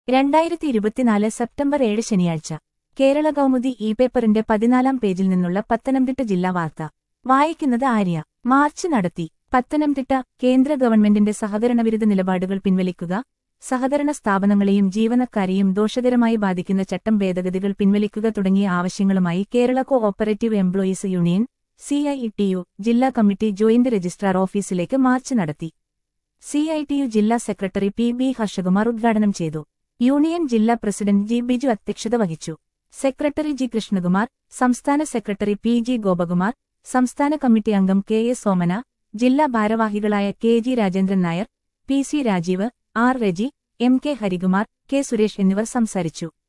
രണ്ടായിരത്തി ഇരുപത്തിനാല് സെപ്റ്റംബർ ഏഴ് ശനിയാഴ്ച കേരള കൗമുദി ഇ പേപ്പറിന്റെ പതിനാലാം പേജിൽ നിന്നുള്ള പത്തനംതിട്ട ജില്ലാ വാർത്ത വായിക്കുന്നത് ആര്യ മാർച്ച് നടത്തി പത്തനംതിട്ട കേന്ദ്ര ഗവൺമെന്റിന്റെ സഹകരണവിരുദ്ധ നിലപാടുകൾ പിൻവലിക്കുക സഹകരണ സ്ഥാപനങ്ങളെയും ജീവനക്കാരെയും ദോഷകരമായി ബാധിക്കുന്ന ചട്ടം ഭേദഗതികൾ പിൻവലിക്കുക തുടങ്ങിയ ആവശ്യങ്ങളുമായി Kerala cooperative employees union CITU ജില്ലാ കമ്മിറ്റി ജോയിന്റ് രജിസ്ട്രാർ ഓഫീസിലേക്ക് മാർച്ച് നടത്തി സിഐടിയു ജില്ലാ സെക്രട്ടറി പി ബി ഹർഷകുമാർ ഉദ്ഘാടനം ചെയ്തു യൂണിയൻ ജില്ലാ പ്രസിഡന്റ് ജി ബിജു അധ്യക്ഷത വഹിച്ചു സെക്രട്ടറി ജി കൃഷ്ണകുമാർ സംസ്ഥാന സെക്രട്ടറി പി ജി ഗോപകുമാർ സംസ്ഥാന കമ്മിറ്റി അംഗം കെ എ സോമന ജില്ലാ ഭാരവാഹികളായ K G Rajendran Nair P C Rajeev R Reji M K Harikumar K Suresh എന്നിവർ സംസാരിച്ചു